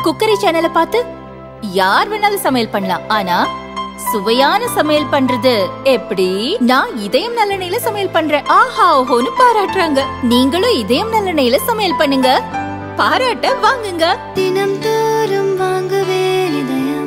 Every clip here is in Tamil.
குக்கரி சேனலை பார்த்து யார் வேணாலும் சமையல் பண்ணலாம் ஆனா சுவையான சமையல் பண்றது எப்படி நான் இதயம் நல்லெண்ணெயில சமையல் பண்றேன் ஆஹா ஓஹோன்னு பாராட்டுறாங்க நீங்களும் இதயம் நல்லெண்ணெயில சமையல் பண்ணுங்க பாராட்ட வாங்குங்க தினம் தோறும் வாங்குவே இதயம்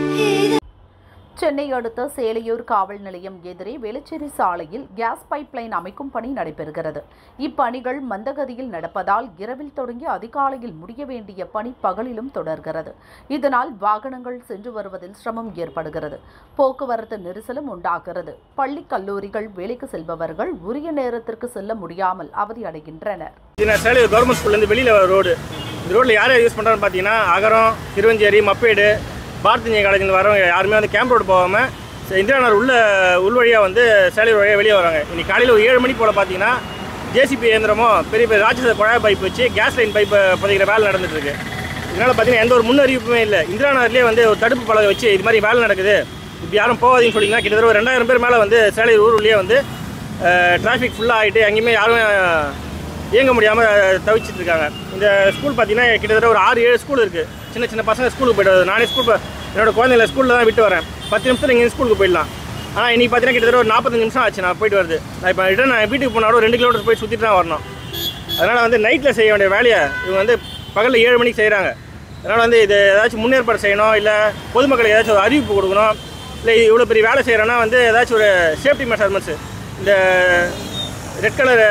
சென்னை அடுத்த சேலையூர் காவல் நிலையம் எதிரே வேளச்சேரி சாலையில் கேஸ் பைப்லைன் அமைக்கும் பணி நடைபெறுகிறது இப்பணிகள் மந்தகதியில் நடப்பதால் இரவில் தொடங்கி அதிகாலையில் முடிய வேண்டிய பணி பகலிலும் தொடர்கிறது இதனால் வாகனங்கள் சென்று வருவதில் சிரமம் ஏற்படுகிறது போக்குவரத்து நெரிசலும் உண்டாகிறது பள்ளி கல்லூரிகள் வேலைக்கு செல்பவர்கள் உரிய நேரத்திற்கு செல்ல முடியாமல் அவதியடைகின்றனர் இது நான் சேலம் கவர்மெண்ட் ஸ்கூல்லேருந்து வெளியில் வர ரோடு இந்த ரோட்டில் யார் யார் யூஸ் பண்ணுறான்னு பார்த்தீங்கன்னா அகரம் திருவஞ்சேரி மப்பேடு பாரதிய காலேஜில் வரவங்க யாருமே வந்து கேம்ப் ரோடு போகாமல் இந்திரா நகர் உள்ள உள் வழியாக வந்து சேலை வழியாக வெளியே வராங்க இன்னைக்கு காலையில் ஒரு ஏழு மணி போல் பார்த்தீங்கன்னா ஜேசிபி இயந்திரமும் பெரிய பெரிய ராட்சச குழாய் பைப் வச்சு கேஸ் லைன் பைப்பை பதிக்கிற வேலை நடந்துட்டு இருக்கு இதனால் பார்த்தீங்கன்னா எந்த ஒரு முன்னறிவிப்புமே இல்லை இந்திரா நகர்லேயே வந்து ஒரு தடுப்பு பலகை வச்சு இது மாதிரி வேலை நடக்குது இப்படி யாரும் போகாதீங்கன்னு சொல்லிங்கன்னா கிட்டத்தட்ட ஒரு ரெண்டாயிரம் பேர் மேலே வந்து சேலை ஊர் உள்ளே வந்து டிராஃபிக் ஃபுல்லாக ஆகிட்டு எங்கேயுமே யாரும் இயங்க முடியாமல் தவிச்சிட்டு இருக்காங்க இந்த ஸ்கூல் பார்த்தீங்கன்னா கிட்டத்தட்ட ஒரு ஆறு ஏழு ஸ்கூல் இருக்குது சின்ன சின்ன பசங்க ஸ்கூலுக்கு போய்ட்டு வருது நானே ஸ்கூல் என்னோட குழந்தைங்கள ஸ்கூலில் தான் விட்டு வரேன் பத்து நிமிஷத்தில் இங்கே ஸ்கூலுக்கு போயிடலாம் ஆனால் இன்றைக்கி பார்த்தீங்கன்னா கிட்டத்தட்ட ஒரு நாற்பத்தஞ்சு நிமிஷம் ஆச்சு நான் போயிட்டு வருது நான் இப்போ ரிட்டன் நான் வீட்டுக்கு போனாலும் ரெண்டு கிலோமீட்டர் போய் சுற்றிட்டு தான் வரணும் அதனால் வந்து நைட்டில் செய்ய வேண்டிய வேலையை இவங்க வந்து பகலில் ஏழு மணிக்கு செய்கிறாங்க அதனால் வந்து இது ஏதாச்சும் முன்னேற்பாடு செய்யணும் இல்லை பொதுமக்களுக்கு ஏதாச்சும் ஒரு அறிவிப்பு கொடுக்கணும் இல்லை இவ்வளோ பெரிய வேலை செய்கிறோன்னா வந்து ஏதாச்சும் ஒரு சேஃப்டி மெஷர்மெண்ட்ஸு இந்த ரெட் கலர்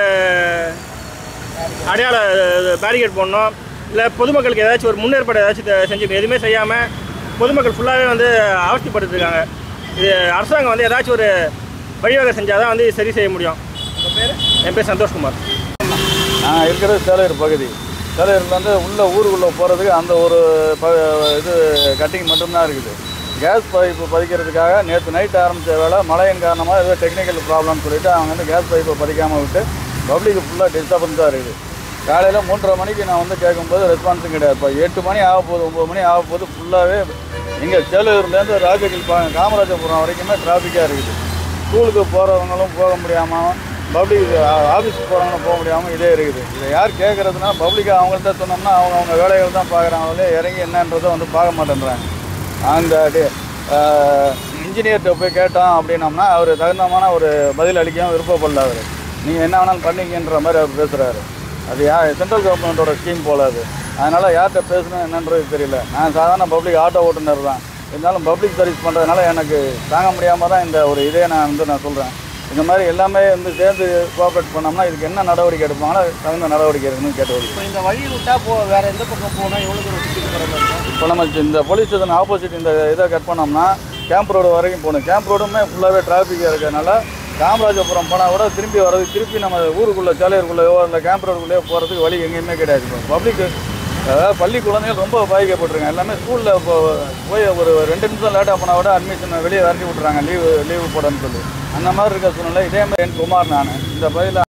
அடையாள பேரிகேட் போடணும் இல்லை பொதுமக்களுக்கு ஏதாச்சும் ஒரு முன்னேற்பாடு ஏதாச்சும் தெ- செஞ்சு எதுவுமே செய்யாமல் பொதுமக்கள் ஃபுல்லாகவே வந்து அவஸ்திப்பட்டு இருக்காங்க இது அரசாங்கம் வந்து ஏதாச்சும் ஒரு வழிவகை செஞ்சால் தான் வந்து இது சரி செய்ய முடியும் என் பேர் சந்தோஷ்குமார் நான் இருக்கிறது சேலையூர் பகுதி சேலையூர்லேருந்து உள்ள ஊருக்குள்ளே போகிறதுக்கு அந்த ஒரு ப இது கட்டிங் மட்டும்தான் இருக்குது கேஸ் பைப்பு பதிக்கிறதுக்காக நேற்று நைட் ஆரம்பித்த வேலை மழையின் காரணமாக ஏதோ டெக்னிக்கல் ப்ராப்ளம்னு சொல்லிட்டு அவங்க வந்து கேஸ் பைப்பை பதிக்காமல் விட்டு பப்ளிக்கு ஃபுல்லாக டிஸ்டர்பன்ஸாக இருக்குது காலையில் மூன்றரை மணிக்கு நான் வந்து கேட்கும்போது ரெஸ்பான்ஸும் கிடையாது இப்போ எட்டு மணி ஆக போகுது ஒம்பது மணி ஆக போகுது ஃபுல்லாகவே இங்கே சேலையூர்லேருந்து ராஜகில் பா காமராஜபுரம் வரைக்குமே டிராஃபிக்காக இருக்குது ஸ்கூலுக்கு போகிறவங்களும் போக முடியாமல் பப்ளிக் ஆஃபீஸுக்கு போகிறவங்களும் போக முடியாமல் இதே இருக்குது இதை யார் கேட்குறதுனா பப்ளிக்காக அவங்கள்ட்ட சொன்னோம்னா அவங்க அவங்க வேலைகள் தான் பார்க்குறாங்களே இறங்கி என்னன்றதை வந்து பார்க்க மாட்டேன்றாங்க அந்த இன்ஜினியர்கிட்ட போய் கேட்டோம் அப்படின்னோம்னா அவர் தகுந்தமான ஒரு பதில் அளிக்கவும் விருப்பப்படல அவர் நீங்கள் என்ன வேணாலும் பண்ணிக்கன்ற மாதிரி அவர் பேசுகிறாரு அது யா சென்ட்ரல் கவர்மெண்ட்டோட ஸ்கீம் போல அது அதனால் யார்கிட்ட பேசணும் என்னன்றது தெரியல நான் சாதாரண பப்ளிக் ஆட்டோ ஓட்டுநர் தான் இருந்தாலும் பப்ளிக் சர்வீஸ் பண்ணுறதுனால எனக்கு தாங்க முடியாமல் தான் இந்த ஒரு இதே நான் வந்து நான் சொல்கிறேன் இந்த மாதிரி எல்லாமே வந்து சேர்ந்து கோஆப்ரேட் பண்ணோம்னா இதுக்கு என்ன நடவடிக்கை எடுப்பாங்களோ தகுந்த நடவடிக்கை எடுக்கணும்னு கேட்டு இப்போ இந்த வழி விட்டா போ வேற எந்த பக்கம் போனால் எவ்வளோ தூரம் சுற்றி போகிற மாதிரி இருக்கும் இப்போ நம்ம இந்த போலீஸ் ஸ்டேஷன் ஆப்போசிட் இந்த இதை கட் பண்ணோம்னா கேம்ப் ரோடு வரைக்கும் போகணும் கேம்ப் ரோடுமே ஃபுல்லாகவே டிராஃபிக்காக இருக்கிறதுனால காமராஜபுரம் போனால் கூட திரும்பி வர்றது திருப்பி நம்ம ஊருக்குள்ளே சேலையூருக்குள்ளேயோ இல்லை கேம்ப் ரோடுக்குள்ளேயோ போகிறதுக்கு வழி எங்கேயுமே கிடையாது இப்போ பப்ளிக் அதாவது பள்ளி குழந்தைகள் ரொம்ப பாதிக்கப்பட்டிருக்காங்க எல்லாமே ஸ்கூலில் இப்போ போய் ஒரு ரெண்டு நிமிஷம் லேட்டாக போனால் கூட அட்மிஷன் வெளியே விரட்டி விட்றாங்க லீவு லீவு போடன்னு சொல்லி அந்த மாதிரி இருக்க சூழ்நிலை இதே மாதிரி என் குமார் நான் இந்த பகுதியில்